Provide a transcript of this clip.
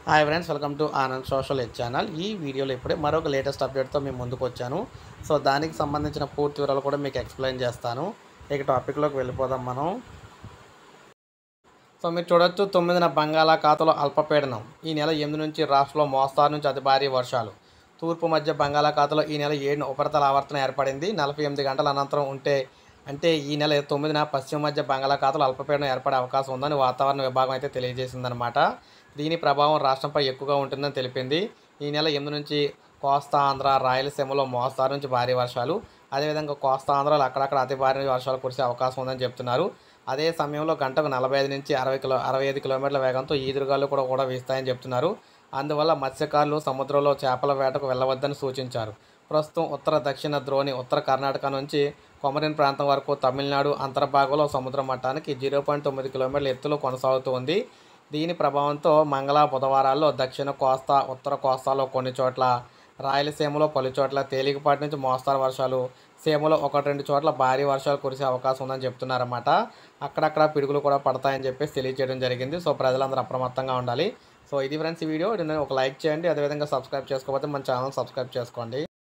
hi friends welcome to Anand social ed channel ఈ వీడియోలో ఇప్పుడే మరొక లేటెస్ట్ అప్డేట్తో మేము ముందుకు వచ్చాను సో దానికి సంబంధించిన పూర్తి వివరాలు కూడా మీకు ఎక్స్ప్లెయిన్ చేస్తాను ఇక టాపిక్లోకి వెళ్ళిపోదాం మనం సో మీరు చూడొచ్చు తొమ్మిదిన బంగాళాఖాతంలో అల్పపీడనం ఈ నెల ఎనిమిది నుంచి రాష్ట్రంలో మోస్తారు నుంచి అతి భారీ వర్షాలు తూర్పు మధ్య బంగాళాఖాతంలో ఈ నెల ఏడున ఉపరితల ఆవర్తనం ఏర్పడింది నలభై ఎనిమిది గంటల అనంతరం ఉంటే అంటే ఈ నెల తొమ్మిదిన పశ్చిమ మధ్య బంగాళాఖాతంలో అల్పపీడనం ఏర్పడే అవకాశం ఉందని వాతావరణ విభాగం అయితే తెలియజేసిందనమాట దీని ప్రభావం రాష్ట్రంపై ఎక్కువగా ఉంటుందని తెలిపింది ఈ నెల ఎనిమిది నుంచి కోస్తా ఆంధ్ర రాయలసీమలో మోస్తారు నుంచి భారీ వర్షాలు అదేవిధంగా కోస్తా ఆంధ్రాలో అక్కడక్కడ అతి భారీ వర్షాలు కురిసే అవకాశం ఉందని చెప్తున్నారు అదే సమయంలో గంటకు నలభై ఐదు నుంచి అరవై కిలో అరవై ఐదు కిలోమీటర్ల వేగంతో ఈదురుగాలు కూడా కూడా వీస్తాయని చెప్తున్నారు అందువల్ల మత్స్యకారులు సముద్రంలో చేపల వేటకు వెళ్ళవద్దని సూచించారు ప్రస్తుతం ఉత్తర దక్షిణ ద్రోణి ఉత్తర కర్ణాటక నుంచి కొమరిన్ ప్రాంతం వరకు తమిళనాడు అంతర్భాగంలో సముద్ర మట్టానికి జీరో పాయింట్ తొమ్మిది కిలోమీటర్ల ఎత్తులో కొనసాగుతూ ఉంది దీని ప్రభావంతో మంగళ బుధవారాల్లో దక్షిణ కోస్తా ఉత్తర కోస్తాలో కొన్ని చోట్ల రాయలసీమలో పలు చోట్ల తేలికపాటి నుంచి మోస్తారు వర్షాలు సీమలో ఒకటి రెండు చోట్ల భారీ వర్షాలు కురిసే అవకాశం ఉందని చెప్తున్నారన్నమాట అక్కడక్కడ పిడుగులు కూడా పడతాయని చెప్పేసి తెలియజేయడం జరిగింది సో ప్రజలందరూ అప్రమత్తంగా ఉండాలి సో ఇది ఫ్రెండ్స్ ఈ వీడియో దీన్ని ఒక లైక్ చేయండి అదేవిధంగా సబ్స్క్రైబ్ చేసుకోకపోతే మన ఛానల్ సబ్స్క్రైబ్ చేసుకోండి